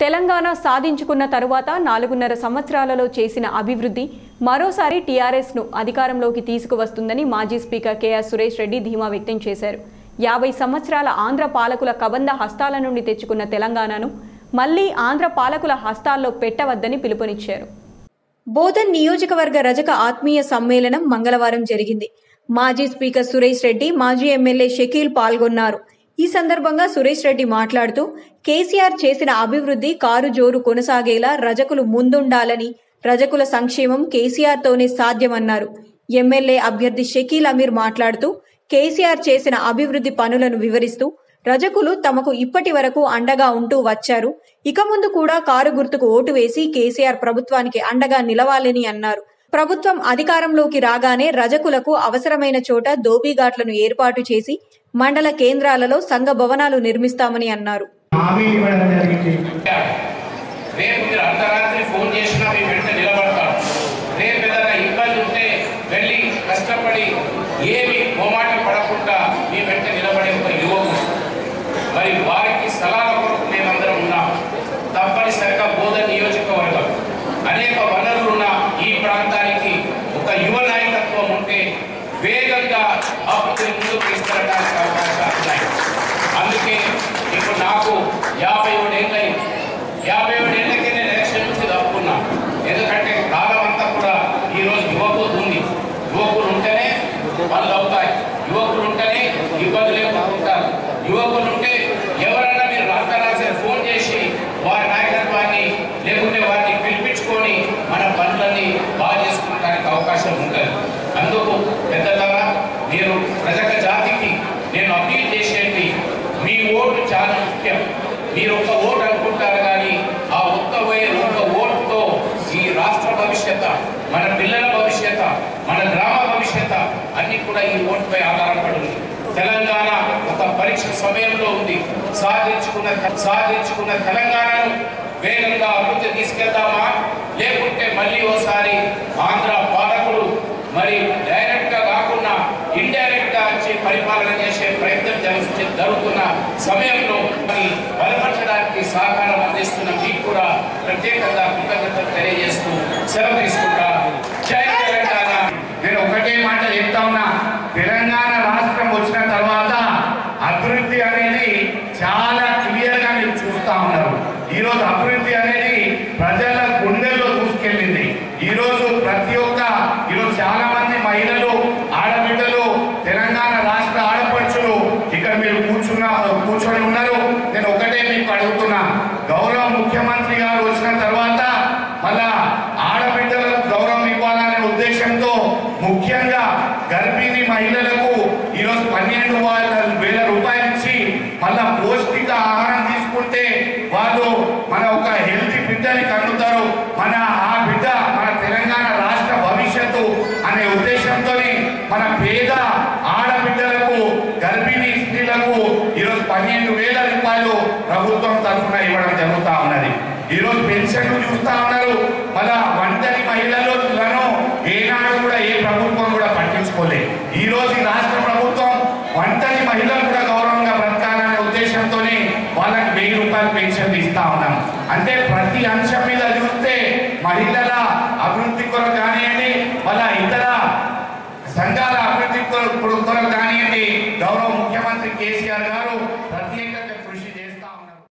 తెలంగాణ సాధించుకున్న తరువాత నాలుగున్నర సంవత్సరాలలో చేసిన అభివృద్ధి మరోసారి టీఆర్ఎస్ను అధికారంలోకి తీసుకువస్తుందని మాజీ స్పీకర్ కేఆర్ సురేష్ రెడ్డి ధీమా వ్యక్తం చేశారు యాభై సంవత్సరాల ఆంధ్ర పాలకుల కబంధ హస్తాల నుండి తెచ్చుకున్న తెలంగాణను మళ్లీ ఆంధ్ర పాలకుల హస్తాల్లో పెట్టవద్దని పిలుపునిచ్చారు బోధన్ నియోజకవర్గ రజక ఆత్మీయ సమ్మేళనం మంగళవారం జరిగింది మాజీ స్పీకర్ సురేష్ రెడ్డి మాజీ ఎమ్మెల్యే షకీల్ పాల్గొన్నారు ఈ సందర్భంగా సురేష్ రెడ్డి మాట్లాడుతూ కేసీఆర్ చేసిన అభివృద్ధి కారు జోరు కొనసాగేలా రజకులు ముందుండాలని రజకుల సంక్షేమం కేసీఆర్తోనే సాధ్యమన్నారు ఎమ్మెల్యే అభ్యర్థి షకీల్ అమీర్ మాట్లాడుతూ కేసీఆర్ చేసిన అభివృద్ధి పనులను వివరిస్తూ రజకులు తమకు ఇప్పటి వరకు అండగా ఉంటూ వచ్చారు ఇక ముందు కూడా కారు గుర్తుకు ఓటు వేసి కేసీఆర్ ప్రభుత్వానికి అండగా నిలవాలని అన్నారు ప్రభుత్వం అధికారంలోకి రాగానే రజకులకు అవసరమైన చోట దోబీఘాట్లను ఏర్పాటు చేసి మండల కేంద్రాలలో సంఘ భవనాలు నిర్మిస్తామని అన్నారు హామీ ఇవ్వడం జరిగింది రేపు మీరు అర్ధరాత్రి ఫోన్ చేసినా మీ వెంట నిలబడతాడు రేపు ఏదైనా ఇబ్బంది ఉంటే వెళ్ళి కష్టపడి ఏమి మొమాట పడకుండా మీ వెంట నిలబడే ఒక యువకుడు మరి వారికి స్థలాల కొరకు మేమందరం ఉన్నాం తప్పనిసరిగా బోధ నియోజకవర్గం అనేక వనరులున్న ఈ ప్రాంతానికి ఒక యువ నాయకత్వం ఉంటే వేగంగా అభివృద్ధి ముందుకు తీసుకెళ్ళడానికి అవకాశాలు ఉన్నాయి అందుకే ఇప్పుడు నాకు యాభై ఏళ్ళై యాభై ఏళ్ళకి నేను ఎలక్షన్ నుంచి తప్పుకున్నా ఎందుకంటే కాలం అంతా కూడా ఈరోజు యువకులు ఉంది యువకులు ఉంటేనే పనులు అవుతాయి యువకులు ఉంటేనే ఇబ్బందులు ఎదుర్కొంటారు యువకులు ఉంటే ఎవరన్నా మీరు రాష్ట్రాల్సిన ఫోన్ చేసి వారి నాయకత్వాన్ని లేకుంటే వారిని పిలిపించుకొని మన పనులన్నీ బాగా చేసుకోవడానికి అవకాశం ఉంటుంది అందుకు పెద్దలారా నేను ప్రజల జాతికి నేను అప్పీల్ చేసేది మీ ఓటు చాలా ముఖ్యం మీరు ఒక్క ఓటు అనుకుంటారు కానీ ఆ ఒక్క వే- ఒక్క ఓటుతో ఈ రాష్ట్ర భవిష్యత్ మన పిల్లల భవిష్యత్ మన గ్రామ భవిష్యత్ అన్ని కూడా ఈ ఓటుపై ఆధారపడి ఉంది తెలంగాణ ఒక పరీక్ష సమయంలో ఉంది సాధించుకున్న సాధించుకున్న తెలంగాణను వేగంగా అభివృద్ధి తీసుకెళ్దామా లేకుంటే మళ్ళీ ఓసారి ఆంధ్ర పాలకులు మరి డైరెక్ట్ గా కాకుండా ఇండైరెక్ట్ గా వచ్చి పరిపాలన చేసే ప్రయత్నం జరుగు- జరుగుతున్న సమయంలో మరి బలపరచడానికి సహకారం అందిస్తున్న మీకు కూడా ప్రత్యేకంగా కృతజ్ఞతలు తెలియజేస్తూ సెలవు తీసుకుంటా జై తెలంగాణ నేను ఒకటే మాట చెప్తా ఉన్నా తెలంగాణ రాష్ట్రం వచ్చిన తర్వాత అభివృద్ధి అనేది చాలా క్లియర్ గా మీరు చూస్తా ఉన్నారు ఈ రోజు అభివృద్ధి అనేది ప్రజల గుండెల్లో దూసుకెళ్ళింది ఈ రోజు ప్రతి ఒక్క ఈరోజు చాలా మంది మహిళలు ఆడబిడ్డలు తెలంగాణ రాష్ట్ర ఆడపడుచులు ఇక్కడ మీరు కూర్చున్న కూర్చొని ఉన్నారు నేను ఒకటే మీకు అడుగుతున్నా గౌరవ ముఖ్యమంత్రి గారు వచ్చిన తర్వాత మళ్ళా ఆడబిడ్డలకు గౌరవం ఇవ్వాలనే ఉద్దేశంతో ముఖ్యంగా గర్భిణీ మహిళలకు ఈరోజు పన్నెండు వాళ్ళ వేల రూపాయలు ఇచ్చి మళ్ళా పౌష్టిక ఆహారం తీసుకుంటే వాళ్ళు మన ఒక హెల్తీ బిడ్డని కన్నుతారు మన ఆ బిడ్డ మన తెలంగాణ రాష్ట్ర భవిష్యత్తు అనే ఉద్దేశంతో మన పేద ఆడబిడ్డలకు గర్భిణీ స్త్రీలకు ఈరోజు పన్నెండు వేల రూపాయలు ప్రభుత్వం తరఫున ఇవ్వడం జరుగుతా ఉన్నది ఈరోజు పెన్షన్లు చూస్తా ఉన్నారు మళ్ళా ఒంటరి మహిళలను ఏనాడు కూడా ఏ ప్రభుత్వం కూడా పట్టించుకోలేదు ఈ రోజు ఈ రాష్ట్ర ప్రభుత్వం ఒంటరి మహిళలు కూడా గౌరవంగా బ్రతకాలనే ఉద్దేశంతోనే వాళ్ళకి వెయ్యి రూపాయలు పెన్షన్ ఇస్తా ఉన్నాం అంటే ప్రతి అంశం మీద చూస్తే మహిళల అభివృద్ధి కొరకు కానివ్వండి వాళ్ళ ఇతర సంఘాల అభివృద్ధి కొరకు కొరకు కానివ్వండి గౌరవ ముఖ్యమంత్రి కేసీఆర్ గారు